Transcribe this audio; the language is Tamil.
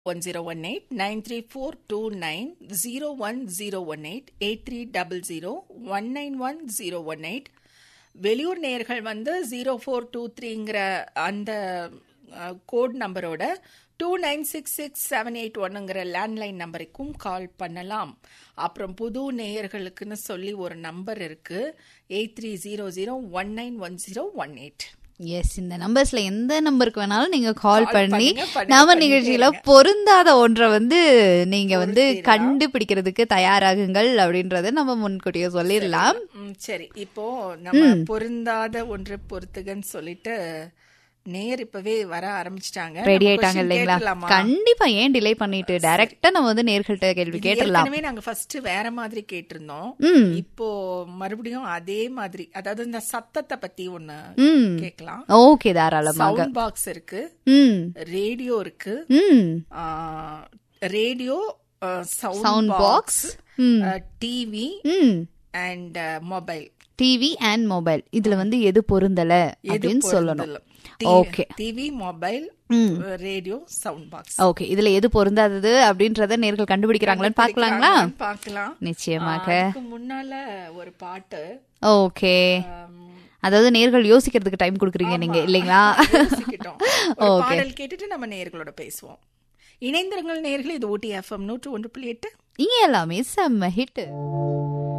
1018 93429 01018 8300 191018 வெளியூர் நேயர்கள் வந்து ஜீரோ ஃபோர் டூ த்ரீங்கிற அந்த கோட் நம்பரோட two nine six six seven eight ஒன்னுங்கிற லேண்ட்லைன் நம்பருக்கும் கால் பண்ணலாம் அப்புறம் புது நேயர்களுக்குன்னு சொல்லி ஒரு நம்பர் இருக்கு eight three zero zero one nine one zero one eight எஸ் இந்த நம்பர்ஸ்ல எந்த நம்பருக்கு வேணாலும் நீங்க கால் Call பண்ணி பண்ணுங்க, பண்ணி- நாம பண்ணிட்டே நிகழ்ச்சியில இருங்க. பொருந்தாத ஒன்றை வந்து நீங்க வந்து பொருத்திடலாம். கண்டுபிடிக்கிறதுக்கு தயாராகுங்கள் அப்படின்றத நம்ம முன்கூட்டியே சொல்லிடலாம் ம், சரி இப்போ நம்ம பொருந்தாத ஒன்று பொறுத்துகன்னு சொல்லிட்டு நேர் இப்பவே வர ஆரம்பிச்சிட்டாங்க ரெடி நம்ம ஆயிட்டாங்க question இல்லைங்களா கேட்டுடலாமா? கண்டிப்பா ஏன் டிலே பண்ணிட்டு டைரக்டா நம்ம வந்து நேர்கள்ட்ட கேள்வி இது கேட்டுடலாம் ஏற்கனவே நாங்க ஃபர்ஸ்ட் வேற மாதிரி கேட்டிருந்தோம் ம் இப்போ மறுபடியும் அதே மாதிரி அதாவது இந்த சத்தத்தை பத்தி ஒண்ணு ம் கேட்கலாம் ஓகே தாராளமாக சவுண்ட் பாக்ஸ் இருக்கு ம் ரேடியோ இருக்கு ம் radio sound sound box box ம் டிவி ம் and mobile TV and mobile இதுல வந்து எது பொருந்தல அப்படின்னு சொல்லணும் Okay. டிவி மொபைல் ம் ரேடியோ சவுண்ட் பாக்ஸ் ஓகே இதுல எது பொருந்தாதது அப்படின்றத நேர்கள் கண்டுபிடிக்கிறாங்களான்னு பாக்கலாங்களா பார்க்கலாம் நிச்சயமாக அதுக்கு முன்னால ஒரு பாட்டு ஓகே ஆம், அதாவது நேர்கள் யோசிக்கிறதுக்கு டைம் கொடுக்குறீங்க நீங்க இல்லைங்களா யோசிக்கிட்டோம். ஒரு பாடல் கேட்டுட்டு நம்ம நேயர்களோட பேசுவோம் இணைந்திருங்கள் நேயர்கள் இது ஊட்டி எஃப்எம் நூற்று ஒன்று புள்ளி எட்டு இங்க எல்லாமே செம்ம ஹிட்